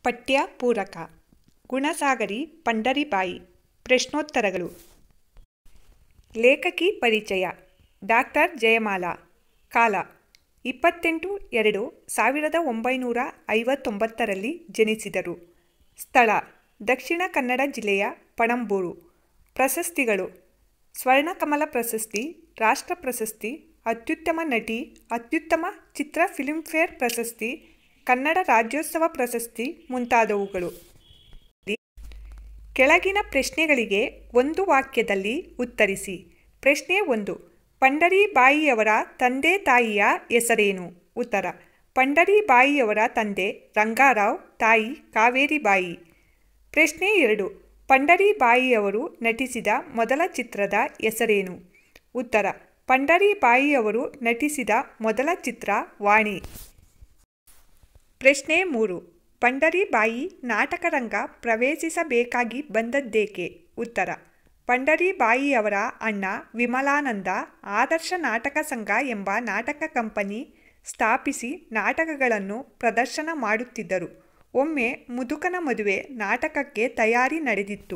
ಪಠ್ಯ ಪೂರಕ ಗುಣಸಾಗರಿ ಪಂಡರಿಬಾಯಿ ಪ್ರಶ್ನೋತ್ತರಗಳು ಲೇಖಕಿ ಪರಿಚಯ ಡಾಕ್ಟರ್ ಜಯಮಾಲಾ ಕಾಲ ಇಪ್ಪತ್ತೆಂಟು ಎರಡು ಸಾವಿರದ ಒಂಬೈನೂರ ಐವತ್ತೊಂಬತ್ತರಲ್ಲಿ ಜನಿಸಿದರು ಸ್ಥಳ ದಕ್ಷಿಣ ಕನ್ನಡ ಜಿಲ್ಲೆಯ ಪಣಂಬೂರು ಪ್ರಶಸ್ತಿಗಳು ಸ್ವರ್ಣಕಮಲ ಪ್ರಶಸ್ತಿ ರಾಷ್ಟ್ರ ಪ್ರಶಸ್ತಿ ಅತ್ಯುತ್ತಮ ನಟಿ ಅತ್ಯುತ್ತಮ ಚಿತ್ರ ಫಿಲ್ಮ್ಫೇರ್ ಪ್ರಶಸ್ತಿ ಕನ್ನಡ ರಾಜ್ಯೋತ್ಸವ ಪ್ರಶಸ್ತಿ ಮುಂತಾದವುಗಳು ಕೆಳಗಿನ ಪ್ರಶ್ನೆಗಳಿಗೆ ಒಂದು ವಾಕ್ಯದಲ್ಲಿ ಉತ್ತರಿಸಿ ಪ್ರಶ್ನೆ ಒಂದು ಪಂಡರಿಬಾಯಿಯವರ ತಂದೆ ತಾಯಿಯ ಹೆಸರೇನು ಉತ್ತರ ಪಂಡರಿಬಾಯಿಯವರ ತಂದೆ ರಂಗಾರಾವ್ ತಾಯಿ ಕಾವೇರಿಬಾಯಿ ಪ್ರಶ್ನೆ ಎರಡು ಪಂಡರಿಬಾಯಿಯವರು ನಟಿಸಿದ ಮೊದಲ ಚಿತ್ರದ ಹೆಸರೇನು ಉತ್ತರ ಪಂಡರಿಬಾಯಿಯವರು ನಟಿಸಿದ ಮೊದಲ ಚಿತ್ರ ವಾಣಿ ಪ್ರಶ್ನೆ ಮೂರು ಪಂಡರಿಬಾಯಿ ನಾಟಕರಂಗ ಪ್ರವೇಶಿಸಬೇಕಾಗಿ ಬಂದದ್ದೇಕೆ ಉತ್ತರ ಪಂಡರಿಬಾಯಿಯವರ ಅಣ್ಣ ವಿಮಲಾನಂದ ಆದರ್ಶ ನಾಟಕ ಸಂಘ ಎಂಬ ನಾಟಕ ಕಂಪನಿ ಸ್ಥಾಪಿಸಿ ನಾಟಕಗಳನ್ನು ಪ್ರದರ್ಶನ ಮಾಡುತ್ತಿದ್ದರು ಒಮ್ಮೆ ಮುದುಕನ ಮದುವೆ ನಾಟಕಕ್ಕೆ ತಯಾರಿ ನಡೆದಿತ್ತು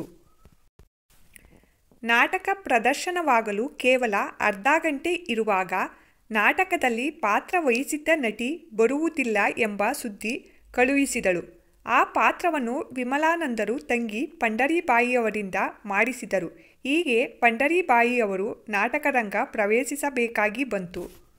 ನಾಟಕ ಪ್ರದರ್ಶನವಾಗಲು ಕೇವಲ ಅರ್ಧ ಗಂಟೆ ಇರುವಾಗ ನಾಟಕದಲ್ಲಿ ಪಾತ್ರ ವಹಿಸಿದ್ದ ನಟಿ ಬರುವುದಿಲ್ಲ ಎಂಬ ಸುದ್ದಿ ಕಳುಹಿಸಿದಳು ಆ ಪಾತ್ರವನ್ನು ವಿಮಲಾನಂದರು ತಂಗಿ ಪಂಡರಿಬಾಯಿಯವರಿಂದ ಮಾಡಿಸಿದರು ಹೀಗೆ ಪಂಡರಿಬಾಯಿಯವರು ನಾಟಕರಂಗ ಪ್ರವೇಶಿಸಬೇಕಾಗಿ ಬಂತು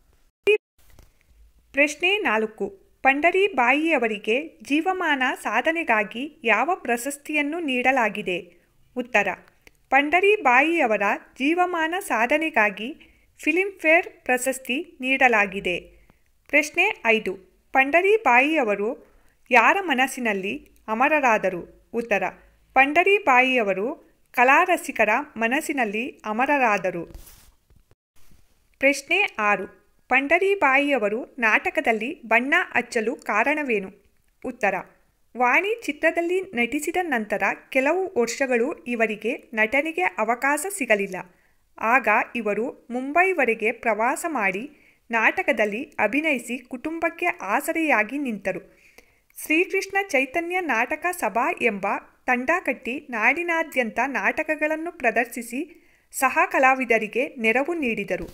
ಪ್ರಶ್ನೆ ನಾಲ್ಕು ಪಂಡರಿಬಾಯಿಯವರಿಗೆ ಜೀವಮಾನ ಸಾಧನೆಗಾಗಿ ಯಾವ ಪ್ರಶಸ್ತಿಯನ್ನು ನೀಡಲಾಗಿದೆ ಉತ್ತರ ಪಂಡರಿಬಾಯಿಯವರ ಜೀವಮಾನ ಸಾಧನೆಗಾಗಿ ಫಿಲ್ಮ್ಫೇರ್ ಪ್ರಶಸ್ತಿ ನೀಡಲಾಗಿದೆ ಪ್ರಶ್ನೆ ಐದು ಪಂಡರಿಬಾಯಿಯವರು ಯಾರ ಮನಸ್ಸಿನಲ್ಲಿ ಅಮರರಾದರು ಉತ್ತರ ಪಂಡರಿಬಾಯಿಯವರು ಕಲಾರಸಿಕರ ಮನಸ್ಸಿನಲ್ಲಿ ಅಮರರಾದರು ಪ್ರಶ್ನೆ ಆರು ಪಂಡರಿಬಾಯಿಯವರು ನಾಟಕದಲ್ಲಿ ಬಣ್ಣ ಹಚ್ಚಲು ಕಾರಣವೇನು ಉತ್ತರ ವಾಣಿ ಚಿತ್ರದಲ್ಲಿ ನಟಿಸಿದ ನಂತರ ಕೆಲವು ವರ್ಷಗಳು ಇವರಿಗೆ ನಟನೆಗೆ ಅವಕಾಶ ಸಿಗಲಿಲ್ಲ ಆಗ ಇವರು ಮುಂಬೈವರೆಗೆ ಪ್ರವಾಸ ಮಾಡಿ ನಾಟಕದಲ್ಲಿ ಅಭಿನಯಿಸಿ ಕುಟುಂಬಕ್ಕೆ ಆಸರೆಯಾಗಿ ನಿಂತರು ಶ್ರೀಕೃಷ್ಣ ಚೈತನ್ಯ ನಾಟಕ ಸಭಾ ಎಂಬ ತಂಡ ಕಟ್ಟಿ ನಾಡಿನಾದ್ಯಂತ ನಾಟಕಗಳನ್ನು ಪ್ರದರ್ಶಿಸಿ ಸಹ ಕಲಾವಿದರಿಗೆ ನೆರವು ನೀಡಿದರು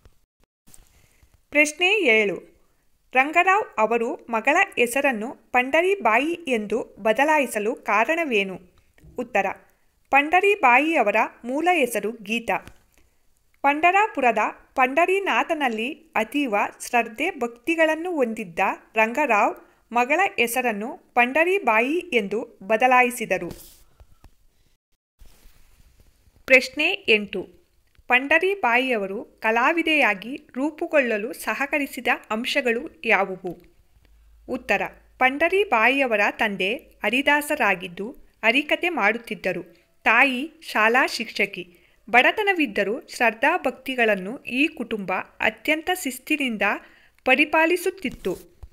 ಪ್ರಶ್ನೆ ಏಳು ರಂಗರಾವ್ ಅವರು ಮಗಳ ಹೆಸರನ್ನು ಪಂಡರಿಬಾಯಿ ಎಂದು ಬದಲಾಯಿಸಲು ಕಾರಣವೇನು ಉತ್ತರ ಪಂಡರಿಬಾಯಿಯವರ ಮೂಲ ಹೆಸರು ಗೀತಾ ಪಂಡರಾಪುರದ ಪಂಡರಿನಾಥನಲ್ಲಿ ಅತೀವ ಶ್ರದ್ಧೆ ಭಕ್ತಿಗಳನ್ನು ಹೊಂದಿದ್ದ ರಂಗರಾವ್ ಮಗಳ ಹೆಸರನ್ನು ಪಂಡರಿಬಾಯಿ ಎಂದು ಬದಲಾಯಿಸಿದರು ಪ್ರಶ್ನೆ ಎಂಟು ಪಂಡರಿಬಾಯಿಯವರು ಕಲಾವಿದೆಯಾಗಿ ರೂಪುಗೊಳ್ಳಲು ಸಹಕರಿಸಿದ ಅಂಶಗಳು ಯಾವುವು ಉತ್ತರ ಪಂಡರಿಬಾಯಿಯವರ ತಂದೆ ಹರಿದಾಸರಾಗಿದ್ದು ಹರಿಕತೆ ಮಾಡುತ್ತಿದ್ದರು ತಾಯಿ ಶಾಲಾ ಶಿಕ್ಷಕಿ ಬಡತನವಿದ್ದರೂ ಶ್ರದ್ಧಾಭಕ್ತಿಗಳನ್ನು ಈ ಕುಟುಂಬ ಅತ್ಯಂತ ಶಿಸ್ತಿನಿಂದ ಪರಿಪಾಲಿಸುತ್ತಿತ್ತು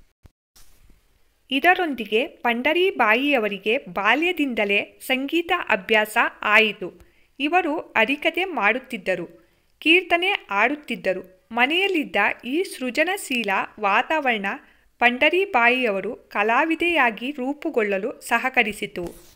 ಇದರೊಂದಿಗೆ ಪಂಡರಿಬಾಯಿಯವರಿಗೆ ಬಾಲ್ಯದಿಂದಲೇ ಸಂಗೀತ ಅಭ್ಯಾಸ ಆಯಿತು ಇವರು ಹರಿಕತೆ ಮಾಡುತ್ತಿದ್ದರು ಕೀರ್ತನೆ ಆಡುತ್ತಿದ್ದರು ಮನೆಯಲ್ಲಿದ್ದ ಈ ಸೃಜನಶೀಲ ವಾತಾವರಣ ಪಂಡರಿಬಾಯಿಯವರು ಕಲಾವಿದೆಯಾಗಿ ರೂಪುಗೊಳ್ಳಲು ಸಹಕರಿಸಿತು